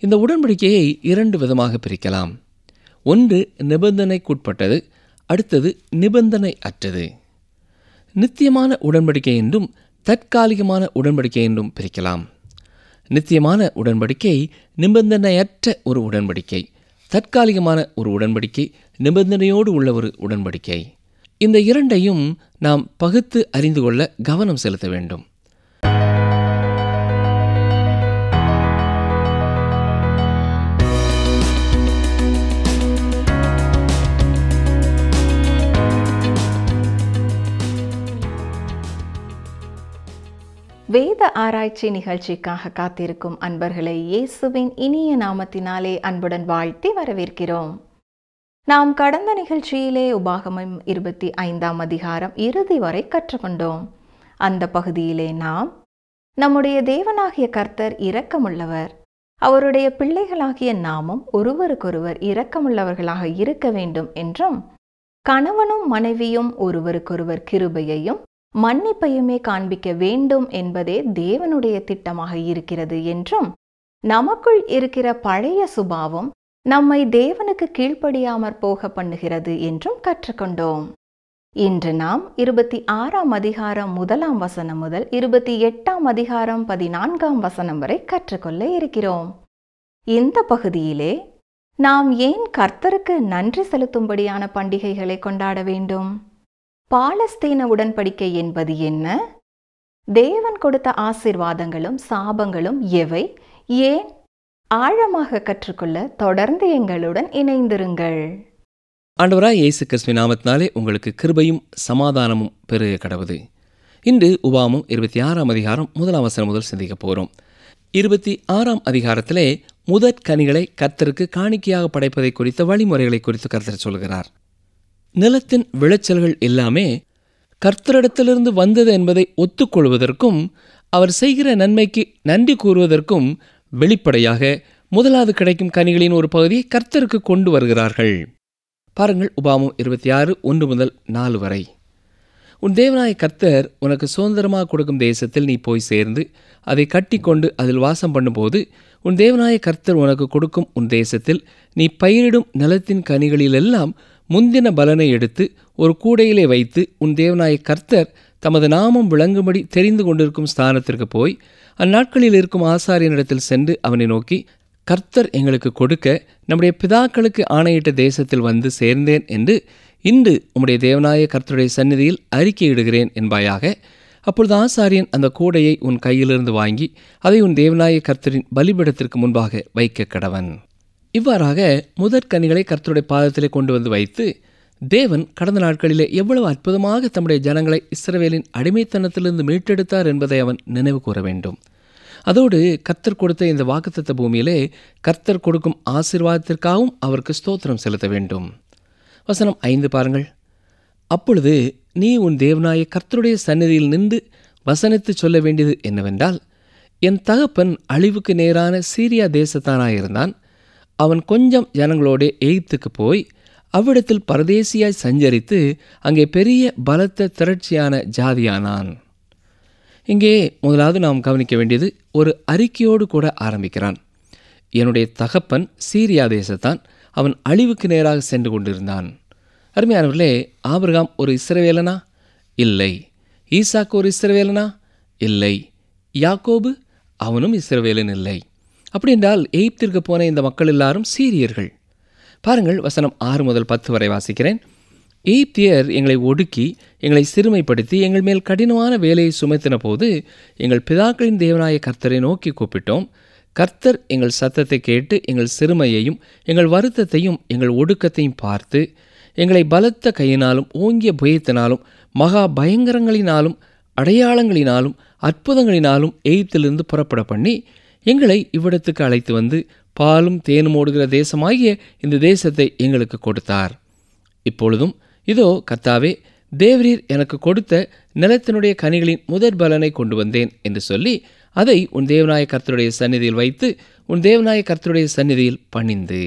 இந்த உடன்படிக்கையை இரண்டு விதமாக பிரிக்கலாம் ஒன்று நிபந்தனைக்குட்பட்டது அடுத்தது நிபந்தனை அற்றது நித்தியமான உடன்படிக்கை என்றும் தற்காலிகமான உடன்படிக்கை என்றும் பிரிக்கலாம் நித்தியமான உடன்படிக்கை நிபந்தனையற்ற ஒரு உடன்படிக்கை தற்காலிகமான ஒரு உடன்படிக்கை நிபந்தனையோடு உள்ள ஒரு உடன்படிக்கை இந்த இரண்டையும் நாம் பகுத்து அறிந்து கொள்ள கவனம் செலுத்த வேண்டும் வேத ஆராய்ச்சி நிகழ்ச்சிக்காக காத்திருக்கும் அன்பர்களை இயேசுவின் இனிய நாமத்தினாலே அன்புடன் வாழ்த்தி வரவேற்கிறோம் நாம் கடந்த நிகழ்ச்சியிலே உபாகமம் இருபத்தி ஐந்தாம் அதிகாரம் இறுதி வரை கற்றுக்கொண்டோம் அந்த பகுதியிலே நாம் நம்முடைய தேவனாகிய கர்த்தர் இரக்கமுள்ளவர் அவருடைய பிள்ளைகளாகிய நாமும் ஒருவருக்கொருவர் இரக்கமுள்ளவர்களாக இருக்க வேண்டும் என்றும் கணவனும் மனைவியும் ஒருவருக்கொருவர் கிருபையையும் மன்னிப்பையுமே காண்பிக்க வேண்டும் என்பதே தேவனுடைய திட்டமாக இருக்கிறது என்றும் நமக்குள் இருக்கிற பழைய சுபாவம் நம்மை தேவனுக்கு கீழ்ப்படியாமற் போக பண்ணுகிறது என்றும் கற்றுக்கொண்டோம் இன்று நாம் இருபத்தி ஆறாம் அதிகாரம் முதலாம் வசனம் முதல் இருபத்தி எட்டாம் அதிகாரம் பதினான்காம் வசனம் வரை கற்றுக்கொள்ள இருக்கிறோம் இந்த பகுதியிலே நாம் ஏன் கர்த்தருக்கு நன்றி செலுத்தும்படியான பண்டிகைகளை கொண்டாட வேண்டும் பாலஸ்தீன உடன்படிக்கை என்பது என்ன தேவன் கொடுத்த ஆசிர்வாதங்களும் சாபங்களும் எவை ஏன் ஆழமாக கற்றுக்கொள்ள தொடர்ந்து எங்களுடன் இணைந்திருங்கள் ஆண்டவராய் இயேசு கிறிஸ்துவின் நாமத்தினாலே உங்களுக்கு கிருபையும் சமாதானமும் பெருக கடவுது இன்று உபாமம் இருபத்தி ஆறாம் அதிகாரம் முதலாம் வசனம் முதல் சிந்திக்க போகிறோம் இருபத்தி ஆறாம் அதிகாரத்திலே முதற் கனிகளை கர்த்தருக்கு காணிக்கையாக படைப்பதை குறித்த வழிமுறைகளை குறித்து கர்த்தர் சொல்கிறார் நிலத்தின் விளைச்சல்கள் எல்லாமே கர்த்தரிடத்திலிருந்து வந்தது என்பதை ஒத்துக்கொள்வதற்கும் அவர் செய்கிற நன்மைக்கு நன்றி கூறுவதற்கும் வெளிப்படையாக முதலாவது கிடைக்கும் கனிகளின் ஒரு பகுதியை கர்த்தருக்கு கொண்டு வருகிறார்கள் பாருங்கள் உபாமம் இருபத்தி ஆறு ஒன்று முதல் நாலு வரை உன் தேவனாய கர்த்தர் உனக்கு சுதந்திரமாக கொடுக்கும் தேசத்தில் நீ போய் சேர்ந்து அதை கட்டிக்கொண்டு அதில் வாசம் பண்ணும்போது உன் தேவனாய கர்த்தர் உனக்கு கொடுக்கும் உன் தேசத்தில் நீ பயிரிடும் நிலத்தின் கனிகளிலெல்லாம் முந்தின பலனை எடுத்து ஒரு கூடையிலே வைத்து உன் தேவனாய கர்த்தர் தமது நாமம் விளங்கும்படி தெரிந்து கொண்டிருக்கும் ஸ்தானத்திற்கு போய் அந்நாட்களில் இருக்கும் ஆசாரியனிடத்தில் சென்று அவனை நோக்கி கர்த்தர் எங்களுக்கு கொடுக்க நம்முடைய பிதாக்களுக்கு ஆணையிட்ட தேசத்தில் வந்து சேர்ந்தேன் என்று இன்று உம்முடைய தேவனாய கர்த்தருடைய சந்நிதியில் அறிக்கையிடுகிறேன் என்பாயாக அப்பொழுது ஆசாரியன் அந்த கூடையை உன் கையிலிருந்து வாங்கி அதை உன் தேவனாய கர்த்தரின் பலிபீடத்திற்கு முன்பாக வைக்க கடவன் இவ்வாறாக முதற்கனிகளை கர்த்தருடைய பாதத்திலே கொண்டு வந்து வைத்து தேவன் கடந்த நாட்களிலே எவ்வளவு அற்புதமாக தம்முடைய ஜனங்களை இஸ்ரவேலின் அடிமைத்தனத்திலிருந்து மீட்டெடுத்தார் என்பதை அவன் நினைவு கூற வேண்டும் அதோடு கர்த்தர் கொடுத்த இந்த வாக்குத்தத்த பூமியிலே கர்த்தர் கொடுக்கும் ஆசீர்வாதத்திற்காகவும் அவருக்கு ஸ்தோத்திரம் செலுத்த வேண்டும் வசனம் ஐந்து பாருங்கள் அப்பொழுது நீ உன் தேவனாய கர்த்தருடைய சந்நிதியில் நின்று வசனித்து சொல்ல வேண்டியது என்னவென்றால் என் தகப்பன் அழிவுக்கு நேரான சீரியா தேசத்தானாயிருந்தான் அவன் கொஞ்சம் ஜனங்களோட எய்த்துக்கு போய் அவ்விடத்தில் பரதேசியாய் சஞ்சரித்து அங்கே பெரிய பலத்த திரட்சியான ஜாதியானான் இங்கே முதலாவது நாம் கவனிக்க வேண்டியது ஒரு அறிக்கையோடு கூட ஆரம்பிக்கிறான் என்னுடைய தகப்பன் சீரியா தேசத்தான் அவன் அழிவுக்கு நேராக சென்று கொண்டிருந்தான் அருமையானவர்களே ஆபிரகாம் ஒரு இஸ்ரவேலனா இல்லை ஈசாக்கு ஒரு இஸ்ரவேலனா இல்லை யாக்கோபு அவனும் இஸ்ரவேலன் இல்லை அப்படி என்றால் எய்ப்திற்கு போன இந்த மக்கள் எல்லாரும் சீரியர்கள் பாருங்கள் வசனம் ஆறு முதல் பத்து வரை வாசிக்கிறேன் எய்ப்தியர் எங்களை ஒடுக்கி எங்களை சிறுமைப்படுத்தி எங்கள் மேல் கடினமான வேலையை சுமத்தின போது எங்கள் பிதாக்களின் தேவனாய கர்த்தரை நோக்கி கூப்பிட்டோம் கர்த்தர் எங்கள் சத்தத்தை கேட்டு எங்கள் சிறுமையையும் எங்கள் வருத்தத்தையும் எங்கள் ஒடுக்கத்தையும் பார்த்து எங்களை பலத்த கையினாலும் ஓங்கிய புயத்தினாலும் மகா பயங்கரங்களினாலும் அடையாளங்களினாலும் அற்புதங்களினாலும் எய்ப்திலிருந்து புறப்பட பண்ணி எங்களை இவ்விடத்துக்கு அழைத்து வந்து பாலும் தேனும் ஓடுகிற தேசமாகிய இந்த தேசத்தை எங்களுக்கு கொடுத்தார் இப்பொழுதும் இதோ கர்த்தாவே தேவரீர் எனக்கு கொடுத்த நிலத்தினுடைய கனிகளின் முதற் பலனை கொண்டு வந்தேன் என்று சொல்லி அதை உன் தேவநாய கர்த்தருடைய சந்நிதியில் வைத்து உன் தேவநாய கர்த்தருடைய சந்நிதியில் பணிந்து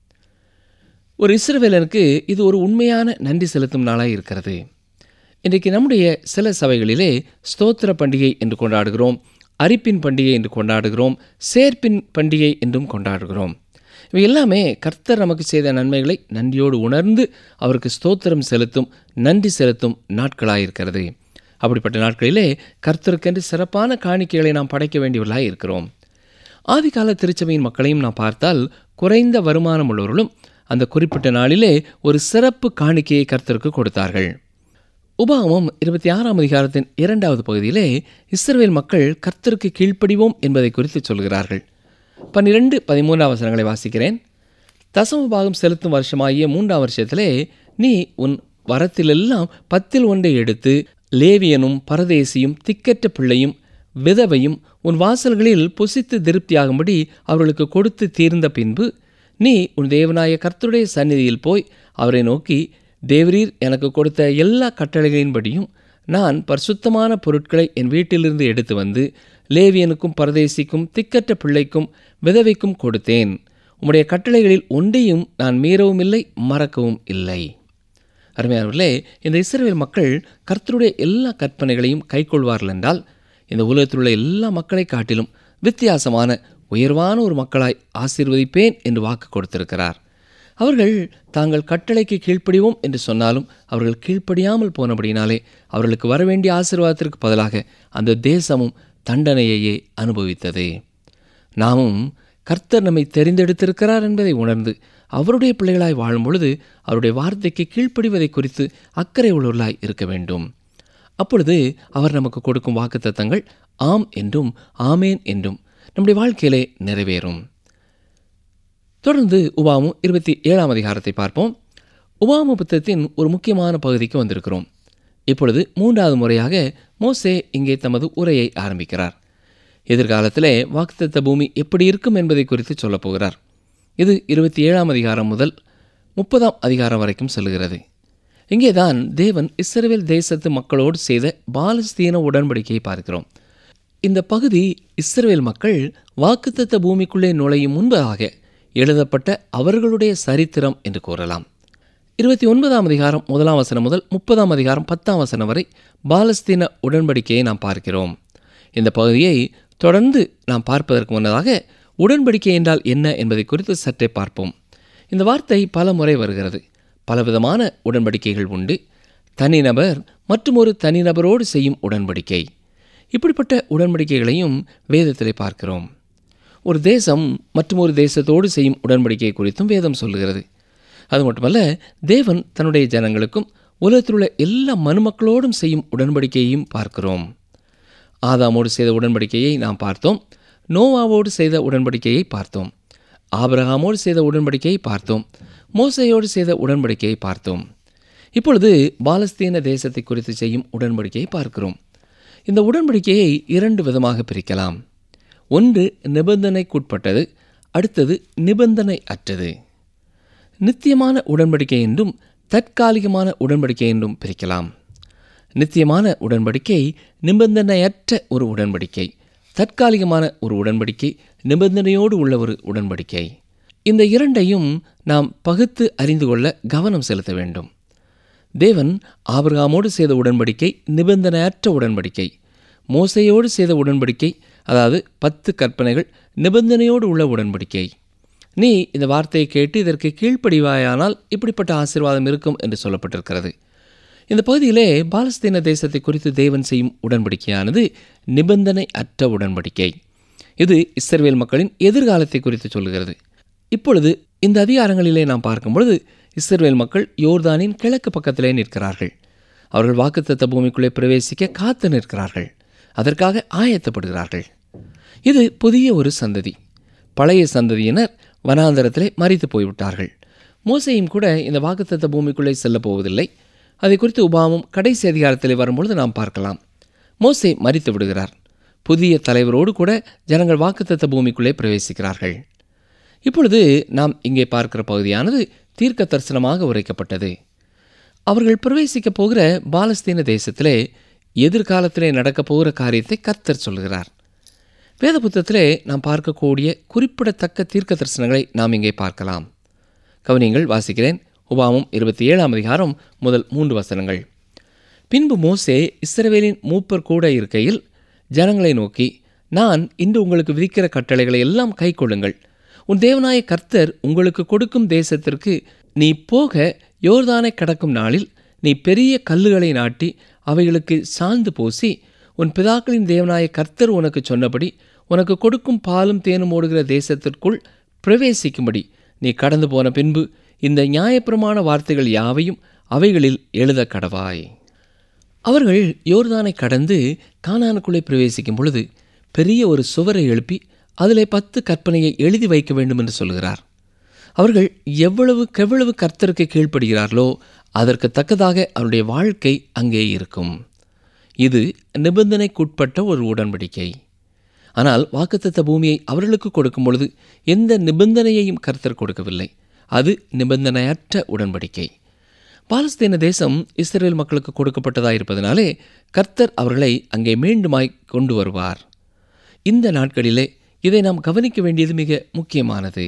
ஒரு இஸ்ரவேலனுக்கு இது ஒரு உண்மையான நன்றி செலுத்தும் நாளாக இருக்கிறது இன்றைக்கு நம்முடைய சில சபைகளிலே ஸ்தோத்திர பண்டிகை என்று கொண்டாடுகிறோம் அரிப்பின் பண்டிகை என்று கொண்டாடுகிறோம் சேர்ப்பின் பண்டிகை என்றும் கொண்டாடுகிறோம் இவை எல்லாமே கர்த்தர் நமக்கு செய்த நன்மைகளை நன்றியோடு உணர்ந்து அவருக்கு ஸ்தோத்திரம் செலுத்தும் நன்றி செலுத்தும் நாட்களாயிருக்கிறது அப்படிப்பட்ட நாட்களிலே கர்த்தருக்கென்று சிறப்பான காணிக்கைகளை நாம் படைக்க வேண்டியவர்களாக இருக்கிறோம் ஆதிகால திருச்சபையின் மக்களையும் நாம் பார்த்தால் குறைந்த வருமானம் உள்ளவர்களும் அந்த குறிப்பிட்ட நாளிலே ஒரு சிறப்பு காணிக்கையை கர்த்தருக்கு கொடுத்தார்கள் உபாகமம் இருபத்தி ஆறாம் அதிகாரத்தின் இரண்டாவது பகுதியிலே இஸ்ரவேல் மக்கள் கர்த்தருக்கு கீழ்ப்படிவோம் என்பதை குறித்து சொல்கிறார்கள் பன்னிரெண்டு பதிமூன்றாம் வசனங்களை வாசிக்கிறேன் தசம பாகம் செலுத்தும் வருஷமாகிய மூன்றாம் வருஷத்திலே நீ உன் வரத்திலெல்லாம் பத்தில் ஒன்றை எடுத்து லேவியனும் பரதேசியும் திக்கற்ற பிள்ளையும் விதவையும் உன் வாசல்களில் புசித்து திருப்தியாகும்படி அவர்களுக்கு கொடுத்து தீர்ந்த பின்பு நீ உன் தேவனாய கர்த்தருடைய சந்நிதியில் போய் அவரை நோக்கி தேவரீர் எனக்கு கொடுத்த எல்லா கட்டளைகளின்படியும் நான் பரிசுத்தமான பொருட்களை என் வீட்டிலிருந்து எடுத்து வந்து லேவியனுக்கும் பரதேசிக்கும் திக்கற்ற பிள்ளைக்கும் விதவைக்கும் கொடுத்தேன் உம்முடைய கட்டளைகளில் ஒன்றையும் நான் மீறவும் இல்லை மறக்கவும் இல்லை அருமையானவர்களே இந்த இஸ்ரவேல் மக்கள் கர்த்தருடைய எல்லா கற்பனைகளையும் கைக்கொள்வார்கள் என்றால் இந்த உலகத்தில் உள்ள எல்லா மக்களை காட்டிலும் வித்தியாசமான உயர்வான ஒரு மக்களாய் ஆசீர்வதிப்பேன் என்று வாக்கு கொடுத்திருக்கிறார் அவர்கள் தாங்கள் கட்டளைக்கு கீழ்ப்படிவோம் என்று சொன்னாலும் அவர்கள் கீழ்ப்படியாமல் போனபடினாலே அவர்களுக்கு வரவேண்டிய ஆசீர்வாதத்திற்கு பதிலாக அந்த தேசமும் தண்டனையையே அனுபவித்தது நாமும் கர்த்தர் நம்மை தெரிந்தெடுத்திருக்கிறார் என்பதை உணர்ந்து அவருடைய பிள்ளைகளாய் வாழும் பொழுது அவருடைய வார்த்தைக்கு கீழ்ப்படிவதை குறித்து அக்கறை உள்ளவர்களாய் இருக்க வேண்டும் அப்பொழுது அவர் நமக்கு கொடுக்கும் வாக்குத்தத்தங்கள் ஆம் என்றும் ஆமேன் என்றும் நம்முடைய வாழ்க்கையிலே நிறைவேறும் தொடர்ந்து உபாமு இருபத்தி ஏழாம் அதிகாரத்தை பார்ப்போம் உபாமு புத்தகத்தின் ஒரு முக்கியமான பகுதிக்கு வந்திருக்கிறோம் இப்பொழுது மூன்றாவது முறையாக மோசே இங்கே தமது உரையை ஆரம்பிக்கிறார் எதிர்காலத்திலே வாக்குத்தத்த பூமி எப்படி இருக்கும் என்பதை குறித்து சொல்லப் போகிறார் இது இருபத்தி ஏழாம் அதிகாரம் முதல் முப்பதாம் அதிகாரம் வரைக்கும் செல்கிறது இங்கேதான் தேவன் இஸ்ரவேல் தேசத்து மக்களோடு செய்த பாலஸ்தீன உடன்படிக்கையை பார்க்கிறோம் இந்த பகுதி இஸ்ரவேல் மக்கள் வாக்குத்தத்த பூமிக்குள்ளே நுழையும் முன்பதாக எழுதப்பட்ட அவர்களுடைய சரித்திரம் என்று கூறலாம் இருபத்தி ஒன்பதாம் அதிகாரம் முதலாம் வசனம் முதல் முப்பதாம் அதிகாரம் பத்தாம் வசனம் வரை பாலஸ்தீன உடன்படிக்கையை நாம் பார்க்கிறோம் இந்த பகுதியை தொடர்ந்து நாம் பார்ப்பதற்கு முன்னதாக உடன்படிக்கை என்றால் என்ன என்பதை குறித்து சற்றே பார்ப்போம் இந்த வார்த்தை பல முறை வருகிறது பலவிதமான உடன்படிக்கைகள் உண்டு தனிநபர் மற்றும் ஒரு தனிநபரோடு செய்யும் உடன்படிக்கை இப்படிப்பட்ட உடன்படிக்கைகளையும் வேதத்திலே பார்க்கிறோம் ஒரு தேசம் மற்றும் ஒரு தேசத்தோடு செய்யும் உடன்படிக்கை குறித்தும் வேதம் சொல்லுகிறது அது மட்டுமல்ல தேவன் தன்னுடைய ஜனங்களுக்கும் உலகத்தில் உள்ள எல்லா மனுமக்களோடும் செய்யும் உடன்படிக்கையையும் பார்க்கிறோம் ஆதாமோடு செய்த உடன்படிக்கையை நாம் பார்த்தோம் நோவாவோடு செய்த உடன்படிக்கையை பார்த்தோம் ஆபிரகாமோடு செய்த உடன்படிக்கையை பார்த்தோம் மோசையோடு செய்த உடன்படிக்கையை பார்த்தோம் இப்பொழுது பாலஸ்தீன தேசத்தை குறித்து செய்யும் உடன்படிக்கையை பார்க்கிறோம் இந்த உடன்படிக்கையை இரண்டு விதமாக பிரிக்கலாம் ஒன்று நிபந்தனைக்குட்பட்டது அடுத்தது நிபந்தனை அற்றது நித்தியமான உடன்படிக்கை என்றும் தற்காலிகமான உடன்படிக்கை என்றும் பிரிக்கலாம் நித்தியமான உடன்படிக்கை நிபந்தனையற்ற ஒரு உடன்படிக்கை தற்காலிகமான ஒரு உடன்படிக்கை நிபந்தனையோடு உள்ள ஒரு உடன்படிக்கை இந்த இரண்டையும் நாம் பகுத்து அறிந்து கொள்ள கவனம் செலுத்த வேண்டும் தேவன் ஆபிரகாமோடு செய்த உடன்படிக்கை நிபந்தனையற்ற உடன்படிக்கை மோசையோடு செய்த உடன்படிக்கை அதாவது பத்து கற்பனைகள் நிபந்தனையோடு உள்ள உடன்படிக்கை நீ இந்த வார்த்தையை கேட்டு இதற்கு கீழ்ப்படிவாயானால் இப்படிப்பட்ட ஆசீர்வாதம் இருக்கும் என்று சொல்லப்பட்டிருக்கிறது இந்த பகுதியிலே பாலஸ்தீன தேசத்தை குறித்து தேவன் செய்யும் உடன்படிக்கையானது நிபந்தனை அற்ற உடன்படிக்கை இது இஸ்ரவேல் மக்களின் எதிர்காலத்தை குறித்து சொல்கிறது இப்பொழுது இந்த அதிகாரங்களிலே நாம் பார்க்கும் பொழுது இஸ்ரவேல் மக்கள் யோர்தானின் கிழக்கு பக்கத்திலே நிற்கிறார்கள் அவர்கள் வாக்குத்தத்த பூமிக்குள்ளே பிரவேசிக்க காத்து நிற்கிறார்கள் அதற்காக ஆயத்தப்படுகிறார்கள் இது புதிய ஒரு சந்ததி பழைய சந்ததியினர் வனாந்தரத்திலே மறித்து போய்விட்டார்கள் மோசையும் கூட இந்த வாக்குத்தத்த பூமிக்குள்ளே செல்லப் போவதில்லை அதை குறித்து உபாமும் கடைசி அதிகாரத்தில் வரும்பொழுது நாம் பார்க்கலாம் மோசே மறித்து விடுகிறார் புதிய தலைவரோடு கூட ஜனங்கள் வாக்குத்தத்த பூமிக்குள்ளே பிரவேசிக்கிறார்கள் இப்பொழுது நாம் இங்கே பார்க்கிற பகுதியானது தீர்க்க தரிசனமாக உரைக்கப்பட்டது அவர்கள் பிரவேசிக்கப் போகிற பாலஸ்தீன தேசத்திலே எதிர்காலத்திலே நடக்கப் போகிற காரியத்தை கர்த்தர் சொல்கிறார் வேத புத்தகத்திலே நாம் பார்க்கக்கூடிய குறிப்பிடத்தக்க தீர்க்க தரிசனங்களை நாம் இங்கே பார்க்கலாம் கவனியங்கள் வாசிக்கிறேன் உபாமும் இருபத்தி ஏழாம் அதிகாரம் முதல் மூன்று வசனங்கள் பின்பு மோசே இஸ்ரவேலின் மூப்பர் கூட இருக்கையில் ஜனங்களை நோக்கி நான் இன்று உங்களுக்கு விதிக்கிற கட்டளைகளை எல்லாம் கைக்கொள்ளுங்கள் உன் தேவனாய கர்த்தர் உங்களுக்கு கொடுக்கும் தேசத்திற்கு நீ போக யோர்தானை கடக்கும் நாளில் நீ பெரிய கல்லுகளை நாட்டி அவைகளுக்கு சாந்து பூசி உன் பிதாக்களின் தேவனாய கர்த்தர் உனக்கு சொன்னபடி உனக்கு கொடுக்கும் பாலும் தேனும் ஓடுகிற தேசத்திற்குள் பிரவேசிக்கும்படி நீ கடந்து போன பின்பு இந்த நியாயப்பிரமாண வார்த்தைகள் யாவையும் அவைகளில் எழுத கடவாய் அவர்கள் யோர்தானை கடந்து கானானுக்குள்ளே பிரவேசிக்கும் பொழுது பெரிய ஒரு சுவரை எழுப்பி அதிலே பத்து கற்பனையை எழுதி வைக்க வேண்டும் என்று சொல்கிறார் அவர்கள் எவ்வளவு கெவ்வளவு கர்த்தருக்கு கீழ்ப்படுகிறார்களோ அதற்கு தக்கதாக அவருடைய வாழ்க்கை அங்கே இருக்கும் இது நிபந்தனைக்குட்பட்ட ஒரு உடன்படிக்கை ஆனால் வாக்குத்தத்த பூமியை அவர்களுக்கு கொடுக்கும் பொழுது எந்த நிபந்தனையையும் கர்த்தர் கொடுக்கவில்லை அது நிபந்தனையற்ற உடன்படிக்கை பாலஸ்தீன தேசம் இஸ்ரேல் மக்களுக்கு கொடுக்கப்பட்டதாக இருப்பதனாலே கர்த்தர் அவர்களை அங்கே மீண்டுமாய் கொண்டு வருவார் இந்த நாட்களிலே இதை நாம் கவனிக்க வேண்டியது மிக முக்கியமானது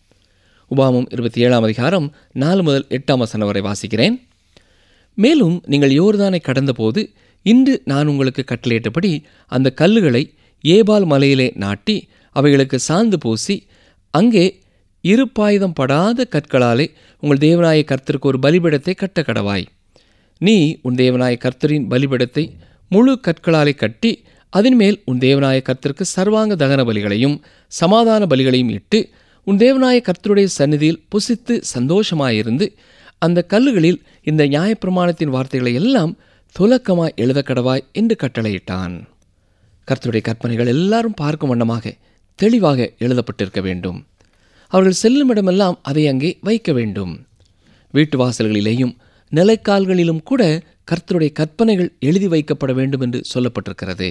உபாமம் இருபத்தி ஏழாம் அதிகாரம் நாலு முதல் எட்டாம் வசனம் வரை வாசிக்கிறேன் மேலும் நீங்கள் யோர்தானை கடந்தபோது இன்று நான் உங்களுக்கு கட்டளையிட்டபடி அந்த கல்லுகளை ஏபால் மலையிலே நாட்டி அவைகளுக்கு சாந்து பூசி அங்கே இருப்பாயுதம் படாத கற்களாலே உங்கள் தேவனாய கர்த்தருக்கு ஒரு பலிபீடத்தை கட்ட கடவாய் நீ உன் தேவனாய கர்த்தரின் பலிபீடத்தை முழு கற்களாலே கட்டி அதன் மேல் உன் தேவனாய கர்த்தருக்கு சர்வாங்க தகன பலிகளையும் சமாதான பலிகளையும் இட்டு உன் தேவனாய கர்த்தருடைய சந்நிதியில் புசித்து சந்தோஷமாயிருந்து அந்த கல்லுகளில் இந்த நியாயப்பிரமாணத்தின் வார்த்தைகளை எல்லாம் துலக்கமாய் எழுத கடவாய் என்று கட்டளையிட்டான் கர்த்தருடைய கற்பனைகள் எல்லாரும் பார்க்கும் வண்ணமாக தெளிவாக எழுதப்பட்டிருக்க வேண்டும் அவர்கள் செல்லும் இடமெல்லாம் அதை அங்கே வைக்க வேண்டும் வீட்டு வாசல்களிலேயும் நிலைக்கால்களிலும் கூட கர்த்தருடைய கற்பனைகள் எழுதி வைக்கப்பட வேண்டும் என்று சொல்லப்பட்டிருக்கிறது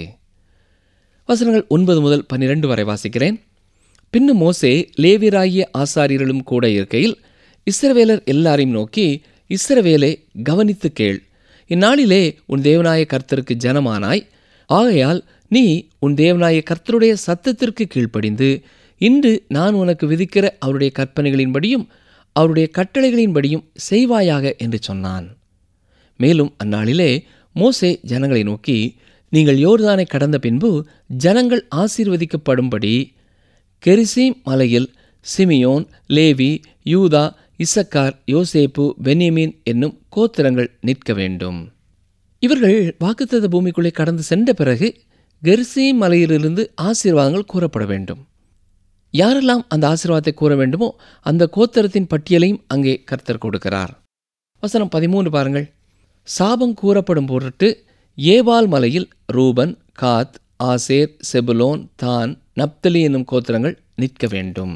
வசனங்கள் ஒன்பது முதல் பன்னிரண்டு வரை வாசிக்கிறேன் பின்னும் மோசே லேவியராகிய ஆசாரியர்களும் கூட இருக்கையில் இஸ்ரவேலர் எல்லாரையும் நோக்கி இஸ்ரவேலே கவனித்து கேள் இந்நாளிலே உன் தேவனாய கர்த்தருக்கு ஜனமானாய் ஆகையால் நீ உன் தேவனாய கர்த்தருடைய சத்தத்திற்கு கீழ்ப்படிந்து இன்று நான் உனக்கு விதிக்கிற அவருடைய கற்பனைகளின்படியும் அவருடைய கட்டளைகளின்படியும் செய்வாயாக என்று சொன்னான் மேலும் அந்நாளிலே மோசே ஜனங்களை நோக்கி நீங்கள் யோர்தானை கடந்த பின்பு ஜனங்கள் ஆசீர்வதிக்கப்படும்படி கெரிசீம் மலையில் சிமியோன் லேவி யூதா இசக்கார் யோசேப்பு பென்யமீன் என்னும் கோத்திரங்கள் நிற்க வேண்டும் இவர்கள் வாக்குத்தத்த பூமிக்குள்ளே கடந்து சென்ற பிறகு கெர்சீம் மலையிலிருந்து ஆசீர்வாதங்கள் கூறப்பட வேண்டும் யாரெல்லாம் அந்த ஆசீர்வாதத்தை கூற வேண்டுமோ அந்த கோத்திரத்தின் பட்டியலையும் அங்கே கர்த்தர் கொடுக்கிறார் வசனம் பதிமூன்று பாருங்கள் சாபம் கூறப்படும் பொருட்டு ஏவால் மலையில் ரூபன் காத் ஆசேர் செபுலோன் தான் நப்தலி என்னும் கோத்திரங்கள் நிற்க வேண்டும்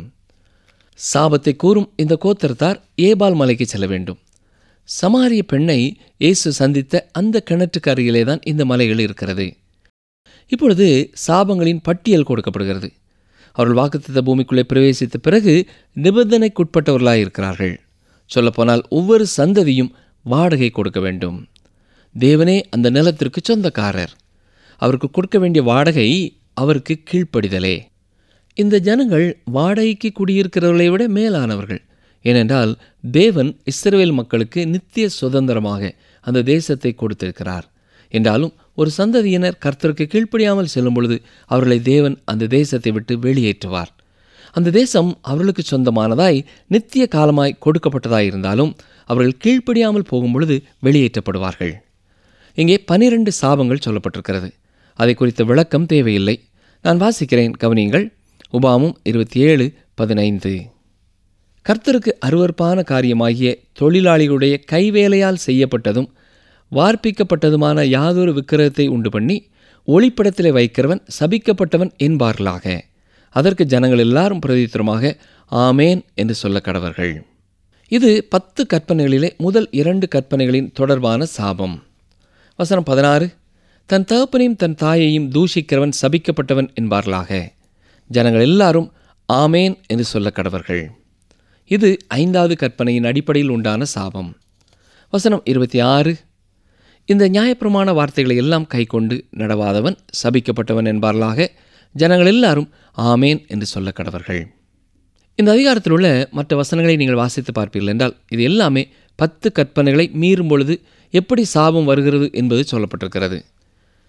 சாபத்தை கூறும் இந்த கோத்திரத்தார் ஏபால் மலைக்கு செல்ல வேண்டும் சமாரிய பெண்ணை இயேசு சந்தித்த அந்த கிணற்றுக்கு அருகிலே தான் இந்த மலைகள் இருக்கிறது இப்பொழுது சாபங்களின் பட்டியல் கொடுக்கப்படுகிறது அவர்கள் வாக்குத்தத்த பூமிக்குள்ளே பிரவேசித்த பிறகு நிபந்தனைக்குட்பட்டவர்களாக இருக்கிறார்கள் சொல்லப்போனால் ஒவ்வொரு சந்ததியும் வாடகை கொடுக்க வேண்டும் தேவனே அந்த நிலத்திற்கு சொந்தக்காரர் அவருக்கு கொடுக்க வேண்டிய வாடகை அவருக்கு கீழ்ப்படிதலே இந்த ஜனங்கள் வாடகைக்கு குடியிருக்கிறவர்களை விட மேலானவர்கள் ஏனென்றால் தேவன் இஸ்ரவேல் மக்களுக்கு நித்திய சுதந்திரமாக அந்த தேசத்தை கொடுத்திருக்கிறார் என்றாலும் ஒரு சந்ததியினர் கர்த்தருக்கு கீழ்ப்படியாமல் செல்லும் பொழுது அவர்களை தேவன் அந்த தேசத்தை விட்டு வெளியேற்றுவார் அந்த தேசம் அவர்களுக்கு சொந்தமானதாய் நித்திய காலமாய் கொடுக்கப்பட்டதாய் இருந்தாலும் அவர்கள் கீழ்ப்படியாமல் போகும் பொழுது வெளியேற்றப்படுவார்கள் இங்கே பனிரெண்டு சாபங்கள் சொல்லப்பட்டிருக்கிறது அதை குறித்த விளக்கம் தேவையில்லை நான் வாசிக்கிறேன் கவனியுங்கள் உபாமும் இருபத்தி ஏழு பதினைந்து கர்த்தருக்கு அருவற்பான காரியமாகிய தொழிலாளிகளுடைய கைவேலையால் செய்யப்பட்டதும் வார்ப்பிக்கப்பட்டதுமான யாதொரு விக்கிரகத்தை உண்டு பண்ணி ஒளிப்படத்திலே வைக்கிறவன் சபிக்கப்பட்டவன் என்பார்களாக அதற்கு ஜனங்கள் எல்லாரும் பிரதித்திரமாக ஆமேன் என்று சொல்ல கடவர்கள் இது பத்து கற்பனைகளிலே முதல் இரண்டு கற்பனைகளின் தொடர்பான சாபம் வசனம் பதினாறு தன் தகப்பனையும் தன் தாயையும் தூஷிக்கிறவன் சபிக்கப்பட்டவன் என்பார்களாக ஜனங்கள் எல்லாரும் ஆமேன் என்று சொல்ல கடவர்கள் இது ஐந்தாவது கற்பனையின் அடிப்படையில் உண்டான சாபம் வசனம் இருபத்தி ஆறு இந்த நியாயப்பிரமாண வார்த்தைகளை எல்லாம் கைக்கொண்டு நடவாதவன் சபிக்கப்பட்டவன் என்பார்களாக ஜனங்கள் எல்லாரும் ஆமேன் என்று சொல்ல கடவர்கள் இந்த அதிகாரத்தில் உள்ள மற்ற வசனங்களை நீங்கள் வாசித்து பார்ப்பீர்கள் என்றால் இது எல்லாமே பத்து கற்பனைகளை மீறும் பொழுது எப்படி சாபம் வருகிறது என்பது சொல்லப்பட்டிருக்கிறது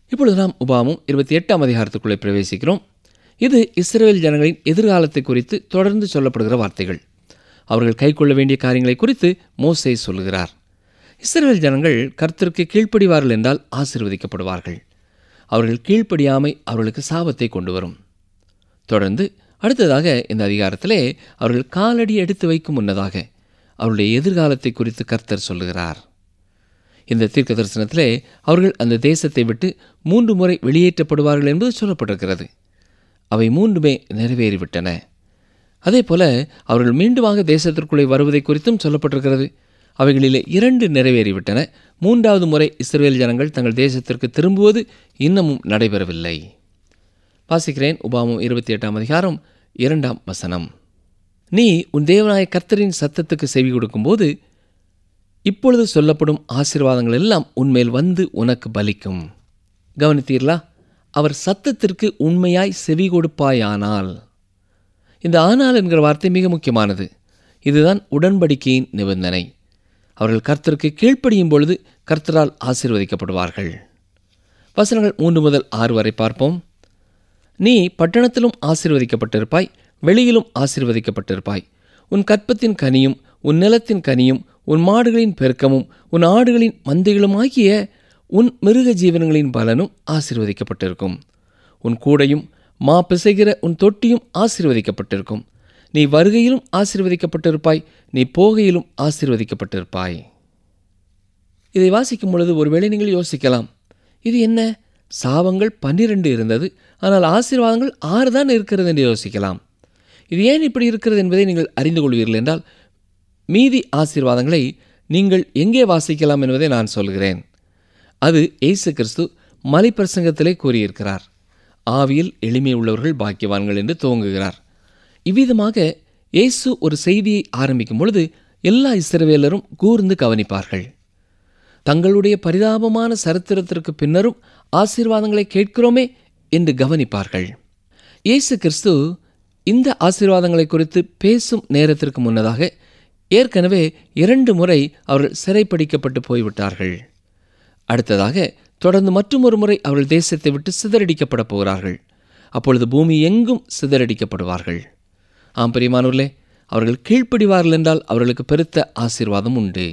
இப்பொழுது நாம் உபாமும் இருபத்தி எட்டாம் அதிகாரத்துக்குள்ளே பிரவேசிக்கிறோம் இது இஸ்ரேல் ஜனங்களின் எதிர்காலத்தை குறித்து தொடர்ந்து சொல்லப்படுகிற வார்த்தைகள் அவர்கள் கைக்கொள்ள வேண்டிய காரியங்களை குறித்து மோசே சொல்லுகிறார் இஸ்ரேல் ஜனங்கள் கர்த்தருக்கு கீழ்ப்படிவார்கள் என்றால் ஆசீர்வதிக்கப்படுவார்கள் அவர்கள் கீழ்ப்படியாமை அவர்களுக்கு சாபத்தை கொண்டு வரும் தொடர்ந்து அடுத்ததாக இந்த அதிகாரத்திலே அவர்கள் காலடி எடுத்து வைக்கும் முன்னதாக அவருடைய எதிர்காலத்தை குறித்து கர்த்தர் சொல்லுகிறார் இந்த தீர்க்க தரிசனத்திலே அவர்கள் அந்த தேசத்தை விட்டு மூன்று முறை வெளியேற்றப்படுவார்கள் என்பது சொல்லப்பட்டிருக்கிறது அவை மூன்றுமே நிறைவேறிவிட்டன அதே போல அவர்கள் மீண்டுமாக தேசத்திற்குள்ளே வருவதை குறித்தும் சொல்லப்பட்டிருக்கிறது அவைகளிலே இரண்டு நிறைவேறிவிட்டன மூன்றாவது முறை இஸ்ரேல் ஜனங்கள் தங்கள் தேசத்திற்கு திரும்புவது இன்னமும் நடைபெறவில்லை வாசிக்கிறேன் உபாமம் இருபத்தி எட்டாம் அதிகாரம் இரண்டாம் வசனம் நீ உன் தேவனாய கர்த்தரின் சத்தத்துக்கு செவி கொடுக்கும்போது இப்பொழுது சொல்லப்படும் ஆசீர்வாதங்கள் எல்லாம் உன்மேல் வந்து உனக்கு பலிக்கும் கவனித்தீர்களா அவர் சத்தத்திற்கு உண்மையாய் செவி கொடுப்பாயானால் இந்த ஆனால் என்கிற வார்த்தை மிக முக்கியமானது இதுதான் உடன்படிக்கையின் நிபந்தனை அவர்கள் கர்த்தருக்கு கீழ்ப்படியும் பொழுது கர்த்தரால் ஆசீர்வதிக்கப்படுவார்கள் வசனங்கள் மூன்று முதல் ஆறு வரை பார்ப்போம் நீ பட்டணத்திலும் ஆசீர்வதிக்கப்பட்டிருப்பாய் வெளியிலும் ஆசீர்வதிக்கப்பட்டிருப்பாய் உன் கற்பத்தின் கனியும் உன் நிலத்தின் கனியும் உன் மாடுகளின் பெருக்கமும் உன் ஆடுகளின் மந்தைகளுமாகிய உன் மிருக ஜீவனங்களின் பலனும் ஆசீர்வதிக்கப்பட்டிருக்கும் உன் கூடையும் மா பிசைகிற உன் தொட்டியும் ஆசீர்வதிக்கப்பட்டிருக்கும் நீ வருகையிலும் ஆசீர்வதிக்கப்பட்டிருப்பாய் நீ போகையிலும் ஆசீர்வதிக்கப்பட்டிருப்பாய் இதை வாசிக்கும் பொழுது ஒருவேளை நீங்கள் யோசிக்கலாம் இது என்ன சாபங்கள் பன்னிரண்டு இருந்தது ஆனால் ஆசீர்வாதங்கள் ஆறு தான் இருக்கிறது என்று யோசிக்கலாம் இது ஏன் இப்படி இருக்கிறது என்பதை நீங்கள் அறிந்து கொள்வீர்கள் என்றால் மீதி ஆசீர்வாதங்களை நீங்கள் எங்கே வாசிக்கலாம் என்பதை நான் சொல்கிறேன் அது இயேசு கிறிஸ்து மலைப்பிரசங்கத்திலே கூறியிருக்கிறார் ஆவியில் எளிமை உள்ளவர்கள் பாக்கியவான்கள் என்று துவங்குகிறார் இவ்விதமாக இயேசு ஒரு செய்தியை ஆரம்பிக்கும் பொழுது எல்லா இஸ்ரவேலரும் கூர்ந்து கவனிப்பார்கள் தங்களுடைய பரிதாபமான சரித்திரத்திற்கு பின்னரும் ஆசீர்வாதங்களை கேட்கிறோமே என்று கவனிப்பார்கள் இயேசு கிறிஸ்து இந்த ஆசீர்வாதங்களை குறித்து பேசும் நேரத்திற்கு முன்னதாக ஏற்கனவே இரண்டு முறை அவர்கள் சிறைப்பிடிக்கப்பட்டு போய்விட்டார்கள் அடுத்ததாக தொடர்ந்து மற்றொரு முறை அவர்கள் தேசத்தை விட்டு சிதறடிக்கப்பட போகிறார்கள் அப்பொழுது பூமி எங்கும் சிதறடிக்கப்படுவார்கள் ஆம் பிரியமானவர்களே அவர்கள் கீழ்ப்படிவார்கள் என்றால் அவர்களுக்கு பெருத்த ஆசீர்வாதம் உண்டு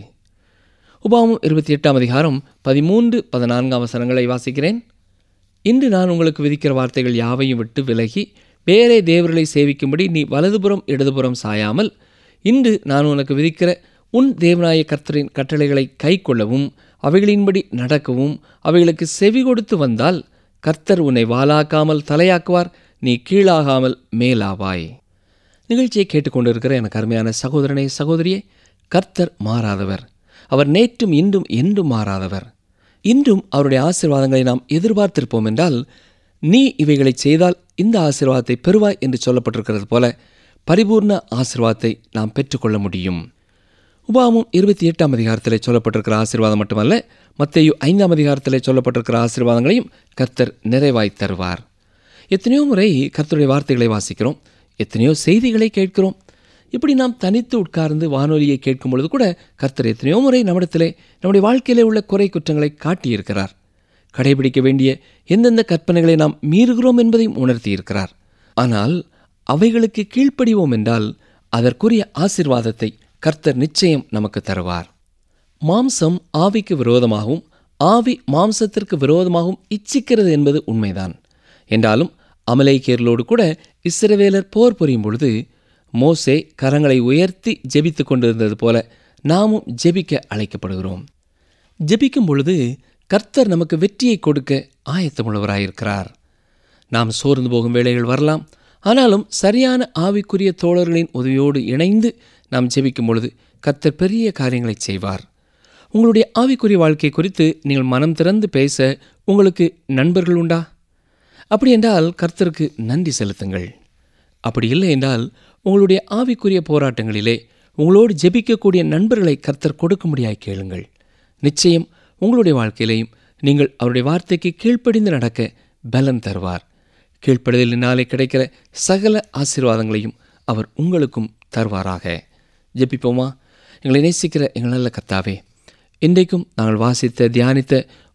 உபாமம் இருபத்தி எட்டாம் அதிகாரம் பதிமூன்று பதினான்காம் வசனங்களை வாசிக்கிறேன் இன்று நான் உங்களுக்கு விதிக்கிற வார்த்தைகள் யாவையும் விட்டு விலகி வேறே தேவர்களை சேவிக்கும்படி நீ வலதுபுறம் இடதுபுறம் சாயாமல் இன்று நான் உனக்கு விதிக்கிற உன் தேவநாய கர்த்தரின் கட்டளைகளை கை கொள்ளவும் அவைகளின்படி நடக்கவும் அவைகளுக்கு செவி கொடுத்து வந்தால் கர்த்தர் உன்னை வாலாக்காமல் தலையாக்குவார் நீ கீழாகாமல் மேலாவாய் நிகழ்ச்சியை கேட்டுக்கொண்டிருக்கிற எனக்கு அருமையான சகோதரனே சகோதரியே கர்த்தர் மாறாதவர் அவர் நேற்றும் இன்றும் என்றும் மாறாதவர் இன்றும் அவருடைய ஆசீர்வாதங்களை நாம் எதிர்பார்த்திருப்போம் என்றால் நீ இவைகளை செய்தால் இந்த ஆசீர்வாதத்தை பெறுவாய் என்று சொல்லப்பட்டிருக்கிறது போல பரிபூர்ண ஆசீர்வாதத்தை நாம் பெற்றுக்கொள்ள முடியும் உபாமும் இருபத்தி எட்டாம் அதிகாரத்தில் சொல்லப்பட்டிருக்கிற ஆசீர்வாதம் மட்டுமல்ல மத்தையு ஐந்தாம் அதிகாரத்தில் சொல்லப்பட்டிருக்கிற ஆசீர்வாதங்களையும் கர்த்தர் நிறைவாய் தருவார் எத்தனையோ முறை கர்த்தருடைய வார்த்தைகளை வாசிக்கிறோம் எத்தனையோ செய்திகளை கேட்கிறோம் இப்படி நாம் தனித்து உட்கார்ந்து வானொலியை கேட்கும் பொழுது கூட கர்த்தர் எத்தனையோ முறை நம்மிடத்திலே நம்முடைய வாழ்க்கையிலே உள்ள குறை குற்றங்களை காட்டியிருக்கிறார் கடைபிடிக்க வேண்டிய எந்தெந்த கற்பனைகளை நாம் மீறுகிறோம் என்பதையும் உணர்த்தியிருக்கிறார் ஆனால் அவைகளுக்கு கீழ்ப்படிவோம் என்றால் அதற்குரிய ஆசிர்வாதத்தை கர்த்தர் நிச்சயம் நமக்கு தருவார் மாம்சம் ஆவிக்கு விரோதமாகவும் ஆவி மாம்சத்திற்கு விரோதமாகவும் இச்சிக்கிறது என்பது உண்மைதான் என்றாலும் அமலேக்கியர்களோடு கூட இஸ்ரவேலர் போர் புரியும் பொழுது மோசே கரங்களை உயர்த்தி ஜெபித்து கொண்டிருந்தது போல நாமும் ஜெபிக்க அழைக்கப்படுகிறோம் ஜெபிக்கும் பொழுது கர்த்தர் நமக்கு வெற்றியை கொடுக்க ஆயத்தமுள்ளவராயிருக்கிறார் நாம் சோர்ந்து போகும் வேளைகள் வரலாம் ஆனாலும் சரியான ஆவிக்குரிய தோழர்களின் உதவியோடு இணைந்து நாம் ஜெபிக்கும் பொழுது கர்த்தர் பெரிய காரியங்களை செய்வார் உங்களுடைய ஆவிக்குரிய வாழ்க்கை குறித்து நீங்கள் மனம் திறந்து பேச உங்களுக்கு நண்பர்கள் உண்டா அப்படி என்றால் கர்த்தருக்கு நன்றி செலுத்துங்கள் அப்படி இல்லை என்றால் உங்களுடைய ஆவிக்குரிய போராட்டங்களிலே உங்களோடு ஜெபிக்கக்கூடிய நண்பர்களை கர்த்தர் கொடுக்கும்படியாய் கேளுங்கள் நிச்சயம் உங்களுடைய வாழ்க்கையிலேயும் நீங்கள் அவருடைய வார்த்தைக்கு கீழ்ப்படிந்து நடக்க பலன் தருவார் கீழ்ப்படுதலினாலே கிடைக்கிற சகல ஆசீர்வாதங்களையும் அவர் உங்களுக்கும் தருவாராக ஜெபிப்போமா எங்களை நேசிக்கிற எங்கள் நல்ல கத்தாவே இன்றைக்கும் நாங்கள் வாசித்த தியானித்த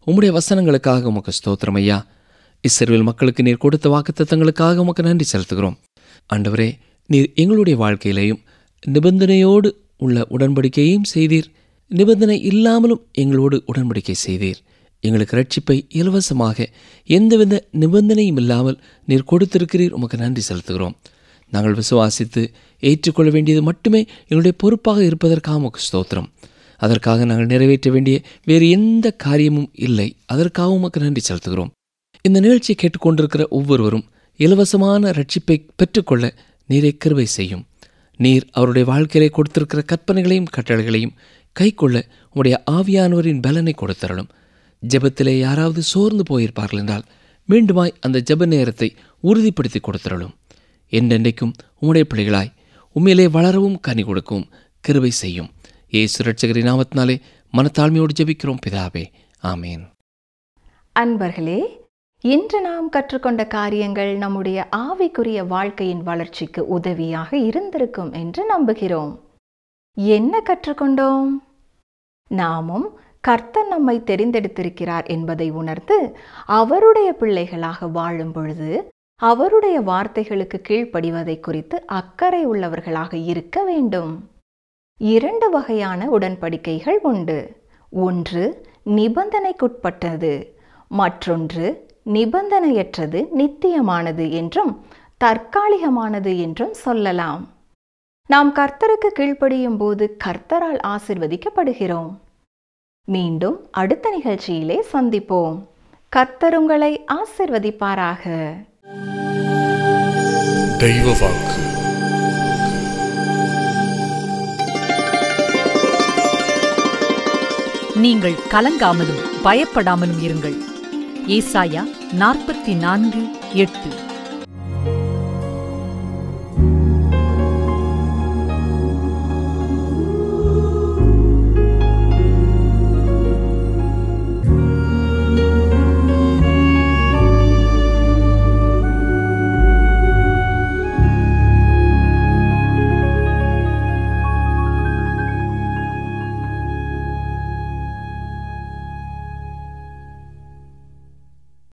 உம்முடைய வசனங்களுக்காக உமக்கு ஸ்தோத்திரம் ஐயா இஸ்ரேல் மக்களுக்கு நீர் கொடுத்த வாக்குத்தத்தங்களுக்காக உமக்கு நன்றி செலுத்துகிறோம் ஆண்டவரே நீர் எங்களுடைய வாழ்க்கையிலேயும் நிபந்தனையோடு உள்ள உடன்படிக்கையையும் செய்தீர் நிபந்தனை இல்லாமலும் எங்களோடு உடன்படிக்கை செய்தீர் எங்களுக்கு ரட்சிப்பை இலவசமாக எந்தவித நிபந்தனையும் இல்லாமல் நீர் கொடுத்திருக்கிறீர் உமக்கு நன்றி செலுத்துகிறோம் நாங்கள் விசுவாசித்து ஏற்றுக்கொள்ள வேண்டியது மட்டுமே எங்களுடைய பொறுப்பாக இருப்பதற்காக உமக்கு ஸ்தோத்திரம் அதற்காக நாங்கள் நிறைவேற்ற வேண்டிய வேறு எந்த காரியமும் இல்லை அதற்காக உமக்கு நன்றி செலுத்துகிறோம் இந்த நிகழ்ச்சியை கேட்டுக்கொண்டிருக்கிற ஒவ்வொருவரும் இலவசமான ரட்சிப்பை பெற்றுக்கொள்ள நீரை கிருபை செய்யும் நீர் அவருடைய வாழ்க்கையிலே கொடுத்திருக்கிற கற்பனைகளையும் கட்டளைகளையும் கைக்கொள்ள உம்முடைய ஆவியானவரின் பலனை கொடுத்தரலும் ஜெபத்திலே யாராவது சோர்ந்து போயிருப்பார்கள் என்றால் மீண்டுமாய் அந்த ஜெப நேரத்தை உறுதிப்படுத்தி கொடுத்தரலும் என்றென்றைக்கும் உம்முடைய பிள்ளைகளாய் உண்மையிலே வளரவும் கனி கொடுக்கவும் கிருபை செய்யும் ஏசு ரட்சகரின் நாமத்தினாலே மனத்தாழ்மையோடு ஜெபிக்கிறோம் பிதாவே ஆமேன் அன்பர்களே இன்று நாம் கற்றுக்கொண்ட காரியங்கள் நம்முடைய ஆவிக்குரிய வாழ்க்கையின் வளர்ச்சிக்கு உதவியாக இருந்திருக்கும் என்று நம்புகிறோம் என்ன கற்றுக்கொண்டோம் நாமும் கர்த்தர் நம்மை தெரிந்தெடுத்திருக்கிறார் என்பதை உணர்ந்து அவருடைய பிள்ளைகளாக வாழும் பொழுது அவருடைய வார்த்தைகளுக்கு கீழ்ப்படிவதை குறித்து அக்கறை உள்ளவர்களாக இருக்க வேண்டும் இரண்டு வகையான உடன்படிக்கைகள் உண்டு ஒன்று நிபந்தனைக்குட்பட்டது மற்றொன்று நிபந்தனையற்றது நித்தியமானது என்றும் தற்காலிகமானது என்றும் சொல்லலாம் நாம் கர்த்தருக்கு கீழ்ப்படியும் போது கர்த்தரால் ஆசிர்வதிக்கப்படுகிறோம் மீண்டும் அடுத்த நிகழ்ச்சியிலே சந்திப்போம் கர்த்தர் உங்களை ஆசிர்வதிப்பாராக தெய்வ வாக்கு நீங்கள் கலங்காமலும் பயப்படாமலும் இருங்கள் ஏசாயா நாற்பத்தி நான்கு எட்டு